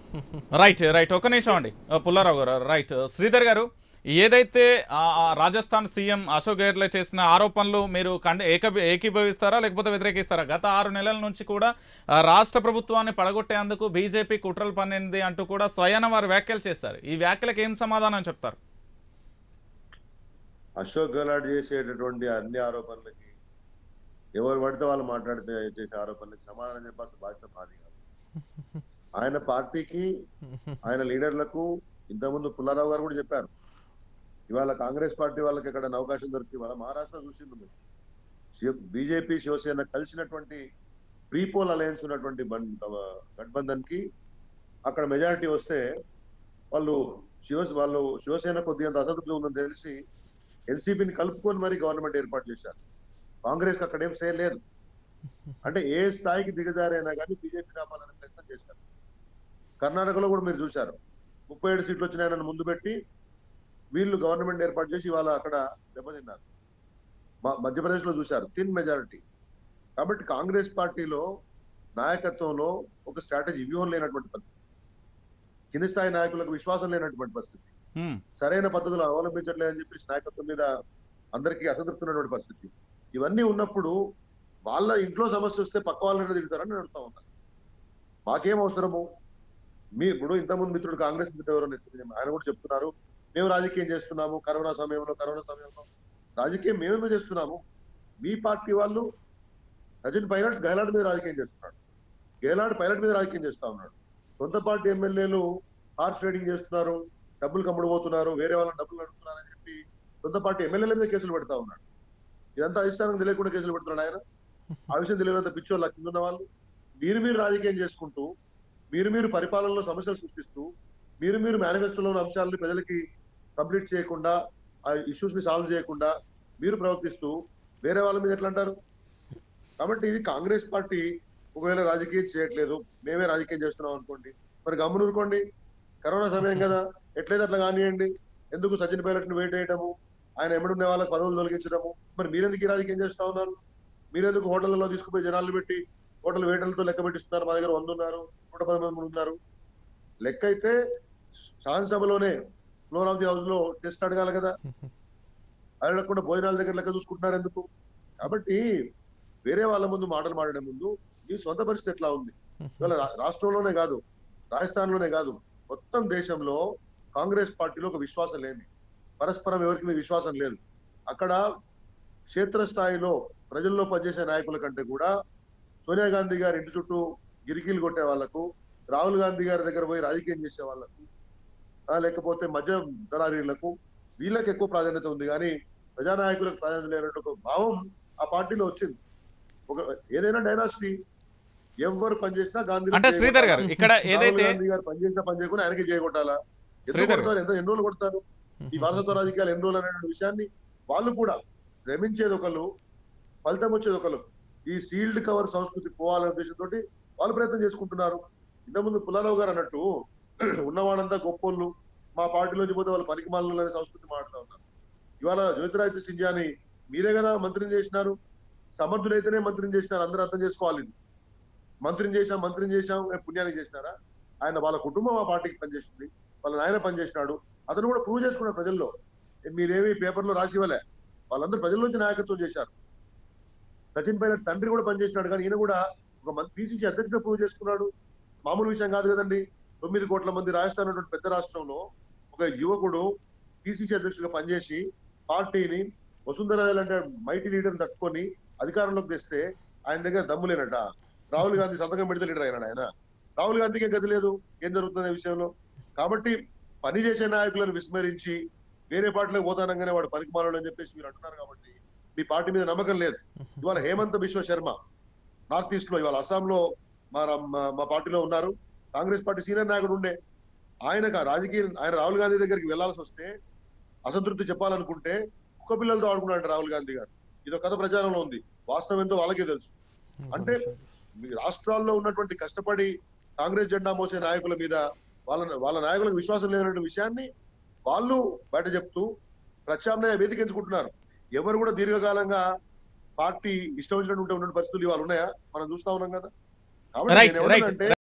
Right right ఒక నిమిషం అండి ఆ, పుల్లారావు గారు రైట్ శ్రీధర్ గారు ఏదైతే ఆ, ఆ రాజస్థాన్ సీఎం అశోక్ గెహ్లోట్ చేసిన ఆరోపణలు మీరు కండ ఏక ఏకీభవిస్తారా లేకపోతే వ్యతిరేకిస్తారా గత ఆరు నెలల నుంచి కూడా ఆ, రాష్ట్ర ప్రభుత్వాన్ని పడగొట్టేందుకు బీజేపీ కుట్రలు పన్నింది అంటూ కూడా స్వయాన వారు వ్యాఖ్యలు చేశారు ఈ వ్యాఖ్యలకు ఏం సమాధానం చెప్తారు అశోక్ గెహ్లాట్ చేసేటటువంటి అన్ని ఆరోపణలకి ఎవరు పడితే వాళ్ళు మాట్లాడితే చేసే ఆరోపణలకి సమాధానం చెప్పాల్సిన బాధ్యత మాది కాదు ఆయన పార్టీకి ఆయన లీడర్లకు ఇంతకుముందు పుల్లారావు గారు కూడా చెప్పారు ఇవాళ కాంగ్రెస్ పార్టీ వాళ్ళకి ఎక్కడ అవకాశం దొరికి వాళ్ళ మహారాష్ట్ర చూసింది మీరు శివ- బీజేపీ శివసేన కలిసినటువంటి ప్రీపోల్ అలయన్స్ ఉన్నటువంటి బన్- గఠబంధన్ కి అక్కడ మెజారిటీ వస్తే వాళ్ళు శివ వాళ్ళు శివసేన కొద్దిగా అసంతృప్తి ఉందని తెలిసి ఎన్సీపీని కలుపుకొని మరి గవర్నమెంట్ ఏర్పాటు చేశారు కాంగ్రెస్ అక్కడ ఏం చేయలేదు అంటే ఏ స్థాయికి దిగజారైనా కానీ బీజేపీ రావాలనే ప్రయత్నం చేశారు కర్ణాటకలో కూడా మీరు చూశారు ముప్పై ఏడు సీట్లు వచ్చినాయని ముందు పెట్టి వీళ్ళు గవర్నమెంట్ ఏర్పాటు చేసి ఇవాళ అక్కడ దెబ్బతిన్నారు మ- మధ్యప్రదేశ్ లో చూశారు తిన్ మెజారిటీ కాబట్టి కాంగ్రెస్ పార్టీలో నాయకత్వంలో ఒక స్ట్రాటజీ వ్యూహం లేనటువంటి పరిస్థితి కింది స్థాయి నాయకులకు విశ్వాసం లేనటువంటి పరిస్థితి హ్మ్. సరైన పద్ధతులు అవలంబించట్లేదని చెప్పేసి నాయకత్వం మీద అందరికీ అసంతృప్తి ఉన్నటువంటి పరిస్థితి ఇవన్నీ ఉన్నప్పుడు వాళ్ళ ఇంట్లో సమస్య వస్తే పక్క వాళ్ళని తిడతారని నేను అడుగుతా ఉన్నాను మాకేం అవసరము మీ ఇప్పుడు ఇంతకుముందు మిత్రుడు కాంగ్రెస్ మిత్రుడు ఎవరో నేను- ఆయన కూడా చెప్తున్నారు మేము రాజకీయం చేస్తున్నాము కరోనా సమయంలో కరోనా సమయంలో రాజకీయం మేమేమో చేస్తున్నాము మీ పార్టీ వాళ్ళు సచిన్ పైలట్ గైలాడ్ మీద రాజకీయం చేస్తున్నాడు గైలాడ్ పైలట్ మీద రాజకీయం చేస్తా ఉన్నాడు సొంత పార్టీ ఎమ్మెల్యేలు హార్స్ ట్రేడింగ్ చేస్తున్నారు డబ్బులు కమ్ముడు పోతున్నారు వేరే వాళ్ళని డబ్బులు అడుగుతున్నారు అని చెప్పి సొంత పార్టీ ఎమ్మెల్యేల మీద కేసులు పెడతా ఉన్నాడు ఇదంతా అధిష్టానం తెలియకుండా కేసులు పెడుతున్నాడు ఆయన ఆ విషయం తెలియనంత పిచ్చోళ్ళ కింద ఉన్న వాళ్ళు మీరు మీరు రాజకీయం చేసుకుంటూ మీరు మీరు పరిపాలనలో సమస్యలు సృష్టిస్తూ మీరు మీరు మేనిఫెస్టోలో ఉన్న అంశాలని ప్రజలకి కంప్లీట్ చేయకుండా ఆ ఇష్యూస్ ని సాల్వ్ చేయకుండా మీరు ప్రవర్తిస్తూ వేరే వాళ్ళ మీద ఎట్లా అంటారు కాబట్టి ఇది కాంగ్రెస్ పార్టీ ఒకవేళ రాజకీయం చేయట్లేదు మేమే రాజకీయం చేస్తున్నాం అనుకోండి మరి గమ్మున ఊరుకోండి కరోనా సమయం కదా ఎట్లయితే అట్లా కానివ్వండి ఎందుకు సచిన్ పైలట్ ని వెయిట్ చేయడము ఆయన ఎమ్మడున్న వాళ్ళకి పదవులు తొలగించడము మరి మీరెందుకు ఈ రాజకీయం చేస్తా ఉన్నారు మీరెందుకు హోటళ్లలో తీసుకుపోయి జనాలు పెట్టి హోటల్ వేటలతో లెక్క పెట్టిస్తున్నారు మా దగ్గర వంద ఉన్నారు నూట పది మంది ఉన్నారు లెక్క అయితే శాసనసభలోనే ఫ్లోర్ ఆఫ్ ది హౌస్ లో టెస్ట్ అడగాలి కదా అడగకుండా భోజనాల దగ్గర లెక్క చూసుకుంటున్నారు ఎందుకు కాబట్టి వేరే వాళ్ళ ముందు మాటలు మాట్లాడే ముందు మీ సొంత పరిస్థితి ఎట్లా ఉంది ఇవాళ రా- రాష్ట్రంలోనే కాదు రాజస్థాన్ లోనే కాదు మొత్తం దేశంలో కాంగ్రెస్ పార్టీలో ఒక విశ్వాసం లేని పరస్పరం ఎవరికి మీద విశ్వాసం లేదు అక్కడ క్షేత్రస్థాయిలో ప్రజల్లో పనిచేసే నాయకుల కంటే కూడా సోనియా గాంధీ గారి ఇంటి చుట్టూ గిరికీలు కొట్టే వాళ్లకు రాహుల్ గాంధీ గారి దగ్గర పోయి రాజకీయం చేసే వాళ్లకు ఆ, లేకపోతే మధ్య దళారీలకు వీళ్ళకి ఎక్కువ ప్రాధాన్యత ఉంది కానీ ప్రజానాయకులకు ప్రాధాన్యత లేనట్టు ఒక భావం ఆ పార్టీలో వచ్చింది ఒక ఏదైనా డైనాసిటీ ఎవరు పనిచేసినా గాంధీ అంటే శ్రీధర్ గారు ఇక్కడ ఏదైతే గాంధీ గారు పనిచేసినా పని చేయకుండా ఆయనకి చేయగొట్టాలా ఎందుకు శ్రీధర్ కొడతారు? ఎంత ఎన్ని రోజులు కొడతారు ఈ వారసత్వ రాజకీయాలు ఎన్ని రోజులు అనే విషయాన్ని వాళ్ళు కూడా శ్రమించేది ఒకరు ఫలితం వచ్చేది ఒకరు ఈ సీల్డ్ కవర్ సంస్కృతి పోవాలనే ఉద్దేశంతో వాళ్ళు ప్రయత్నం చేసుకుంటున్నారు ఇంతకుముందు పుల్లారావు గారు అన్నట్టు ఉన్నవాళ్ళంతా గొప్పోళ్ళు మా పార్టీలోంచి పోతే వాళ్ళు పనికి అనే సంస్కృతి మాట్లాడుతూ ఉన్నారు ఇవాళ జ్యోతిరాదిత్య సింధ్యాని మీరే కదా మంత్రిని చేసినారు సమర్థులైతేనే మంత్రిని చేసినారు అందరూ అర్థం చేసుకోవాలి ఇది. మంత్రిని చేశాం మంత్రిని చేశాం ఏ పుణ్యానికి చేసినారా ఆయన వాళ్ళ కుటుంబం ఆ పార్టీకి పనిచేస్తుంది వాళ్ళ నాయన పనిచేసినాడు అతను కూడా ప్రూవ్ చేసుకున్నాడు ప్రజల్లో ఏ మీరేమి పేపర్లో రాసి ఇవ్వలే వాళ్ళందరూ ప్రజల్లోంచి నాయకత్వం చేశారు సచిన్ పైలట్ తండ్రి కూడా పనిచేసినాడు కానీ ఈయన కూడా ఒక మంత్రి పిసిసి అధ్యక్షుడు ప్రూవ్ చేసుకున్నాడు మామూలు విషయం కాదు కదండి తొమ్మిది కోట్ల మంది రాజస్థాన్ ఉన్నటువంటి పెద్ద రాష్ట్రంలో ఒక యువకుడు పిసిసి అధ్యక్షుడిగా పనిచేసి పార్టీని వసుంధర లాంటి మైటీ లీడర్ తట్టుకొని అధికారంలోకి తెస్తే ఆయన దగ్గర దమ్ము లేనట రాహుల్ గాంధీ సంతకం పెడితే లీడర్ అయినాడు ఆయన రాహుల్ గాంధీకే గతి లేదు ఏం జరుగుతుంది విషయంలో కాబట్టి పని చేసే నాయకులను విస్మరించి వేరే పార్టీలోకి పోతానంగానే వాడు పనికి మానడు అని చెప్పేసి మీరు అంటున్నారు కాబట్టి మీ పార్టీ మీద నమ్మకం లేదు ఇవాళ హేమంత్ బిశ్వ శర్మ నార్త్ ఈస్ట్ లో ఇవాళ అస్సాంలో మా మా- మా పార్టీలో ఉన్నారు కాంగ్రెస్ పార్టీ సీనియర్ నాయకుడు ఉండే ఆయనకు ఆ రాజకీయ ఆయన రాహుల్ గాంధీ దగ్గరికి వెళ్లాల్సి వస్తే అసంతృప్తి చెప్పాలనుకుంటే కుక్క పిల్లలతో ఆడుకున్నాడు రాహుల్ గాంధీ గారు ఇదో కథ ప్రచారంలో ఉంది వాస్తవం ఎంతో వాళ్ళకే తెలుసు అంటే మీ రాష్ట్రాల్లో ఉన్నటువంటి కష్టపడి కాంగ్రెస్ జెండా మోసే నాయకుల మీద వాళ్ళ వాళ్ళ నాయకులకు విశ్వాసం లేనటువంటి విషయాన్ని వాళ్ళు బయట చెప్తూ ప్రత్యామ్నాయ వేదిక ఎంచుకుంటున్నారు ఎవరు కూడా దీర్ఘకాలంగా పార్టీ ఇష్టం వచ్చినట్టు ఉంటే ఉన్న పరిస్థితులు ఇవాళ ఉన్నాయా మనం చూస్తా ఉన్నాం కదా కాబట్టి రైట్ నేను రైట్ ఏమంటానంటే